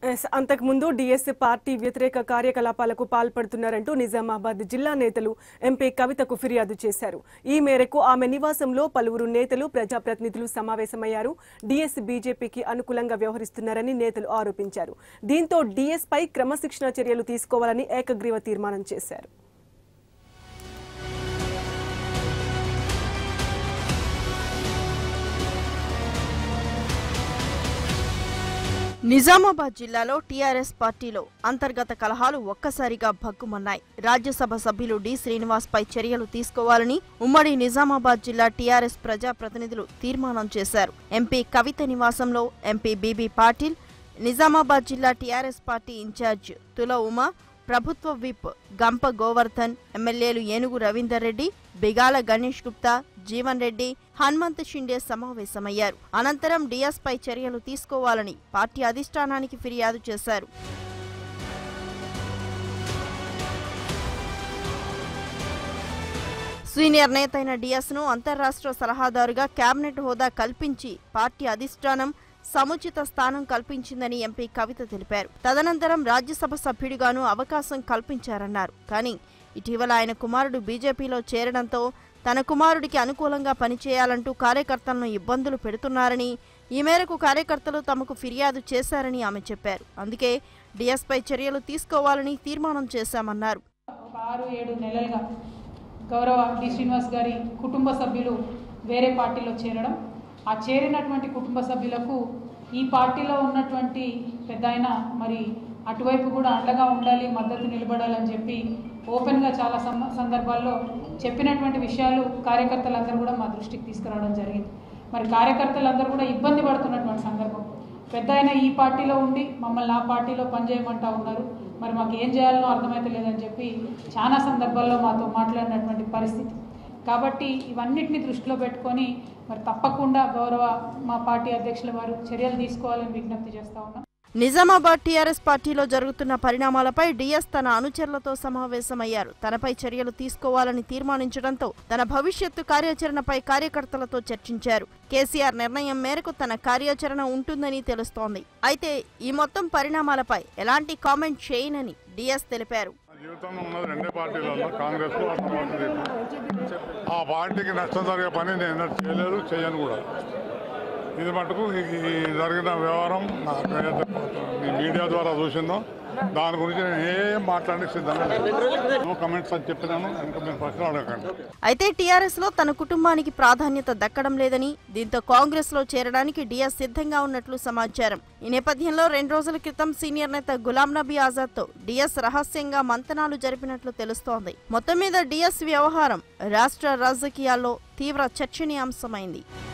Yes, అంతకుముందు DS party వ్యతిరేక కార్యకలాపాలకు పాల్పడుతున్నారంటూ నిజామాబాద్ జిల్లా నేతలు ఎంపీ కవితకు ఫిర్యాదు చేశారు ఈ మేరకు ఆమె నివాసంలో పలువురు నేతలు ప్రజాప్రతినిధులు సమావేశమయ్యారు డిఎస్ బీజేపీకి అనుకూలంగా వ్యవహరిస్తున్నారని నేతలు ఆరోపించారు దీంతో డిఎస్ పై క్రమశిక్షణ చర్యలు తీసుకోవాలని ఏకగ్రీవ తీర్మానం చేశారు నిజామాబాద్ జిల్లాలో టీఆర్ఎస్ పార్టీలో అంతర్గత కలహాలు ఒక్కసారిగా భగ్గుమన్నాయి రాజ్యసభ సభ్యులు డి శ్రీనివాస్ పై చర్యలు తీసుకోవాలని ఉమ్మడి నిజామాబాద్ జిల్లా టీఆర్ఎస్ ప్రజాప్రతినిధులు తీర్మానం చేశారు ఎంపీ కవిత నివాసంలో ఎంపీ బీబీ పాటిల్ నిజామాబాద్ జిల్లా టీఆర్ఎస్ పార్టీ ఇన్ఛార్జ్ తుల ఉమా ప్రభుత్వ విప్ గంప గోవర్ధన్ ఎమ్మెల్యేలు ఏనుగు రవీందర్ రెడ్డి బిగాల గణేష్ గుప్తా జీవన్ రెడ్డి హనుమంత్ షిండే సమావేశమయ్యారు అనంతరం డిఎస్ పై చర్యలు తీసుకోవాలని పార్టీ అధిష్టానానికి ఫిర్యాదు చేశారు సీనియర్ నేత అయిన డిఎస్ ను అంతర్రాష్ట్ర సలహాదారుగా కేబినెట్ హోదా కల్పించి పార్టీ అధిష్టానం సముచిత స్థానం కల్పించిందని ఎంపీ కవిత తెలిపారు తదనంతరం రాజ్యసభ సభ్యుడిగాను అవకాశం కల్పించారన్నారు కానీ ఇటీవల ఆయన కుమారుడు బీజేపీలో చేరడంతో తన కుమారుడికి అనుకూలంగా పనిచేయాలంటూ కార్యకర్తలను ఇబ్బందులు పెడుతున్నారని ఈ మేరకు కార్యకర్తలు తమకు ఫిర్యాదు చేశారని ఆమె చెప్పారు అందుకే డిఎస్పై చర్యలు తీసుకోవాలని తీర్మానం చేశామన్నారు ఒక ఆరు ఏడు నెలలుగా గౌరవ డి శ్రీనివాస్ గారి కుటుంబ సభ్యులు వేరే పార్టీలో చేరడం ఆ చేరినటువంటి కుటుంబ సభ్యులకు ఈ పార్టీలో ఉన్నటువంటి పెద్ద ఆయన మరి అటువైపు కూడా అండగా ఉండాలి మద్దతు నిలబడాలని చెప్పి ఓపెన్గా చాలా సం- సందర్భాల్లో చెప్పినటువంటి విషయాలు కార్యకర్తలందరూ కూడా మా దృష్టికి తీసుకురావడం జరిగింది మరి కార్యకర్తలందరూ కూడా ఇబ్బంది పడుతున్నటువంటి సందర్భం పెద్ద ఆయన ఈ పార్టీలో ఉండి మమ్మల్ని ఆ పార్టీలో పనిచేయమంటా ఉన్నారు మరి మాకు ఏం చేయాలనో అర్థమైతే లేదని చెప్పి చాలా సందర్భాల్లో మాతో మాట్లాడినటువంటి పరిస్థితి కాబట్టి ఇవన్నిటిని దృష్టిలో పెట్టుకొని మరి తప్పకుండా గౌరవ మా పార్టీ అధ్యక్షుల వారు చర్యలు తీసుకోవాలని విజ్ఞప్తి చేస్తా ఉన్నాం నిజామాబాద్ టీఆర్ఎస్ పార్టీలో జరుగుతున్న పరిణామాలపై డిఎస్ తన అనుచరులతో సమావేశమయ్యారు తనపై చర్యలు తీసుకోవాలని తీర్మానించడంతో తన భవిష్యత్తు కార్యాచరణపై కార్యకర్తలతో చర్చించారు కేసీఆర్ నిర్ణయం మేరకు తన కార్యాచరణ ఉంటుందని తెలుస్తోంది అయితే ఈ మొత్తం పరిణామాలపై ఎలాంటి కామెంట్ చేయనని డిఎస్ తెలిపారు జీవితంలో ఉన్నది రెండే పార్టీలలో కాంగ్రెస్ ఆ పార్టీకి నష్టం జరిగే పని నేను ఎన్నడూ చేయలేదు చేయను కూడా ఇది మటుకు ఈ ఈ జరిగిన వ్యవహారం నాకు ఏదైతే మీ మీడియా ద్వారా చూసిందో దాని గురించి నేను ఏం మాట్లాడడానికి సిద్ధంగా లేదు. నో కమెంట్స్ అని చెప్పినాను ఇంకా మీరు ప్రశ్న అడగండి అయితే టీఆర్ఎస్ లో తన కుటుంబానికి ప్రాధాన్యత దక్కడం లేదని దీంతో కాంగ్రెస్ లో చేరడానికి డిఎస్ సిద్ధంగా ఉన్నట్లు సమాచారం ఈ నేపథ్యంలో రెండు రోజుల క్రితం సీనియర్ నేత గులాం నబీ ఆజాద్ తో డిఎస్ రహస్యంగా మంతనాలు జరిపినట్లు తెలుస్తోంది మొత్తం మీద డిఎస్ వ్యవహారం రాష్ట్ర రాజకీయాల్లో తీవ్ర చర్చనీయాంశమైంది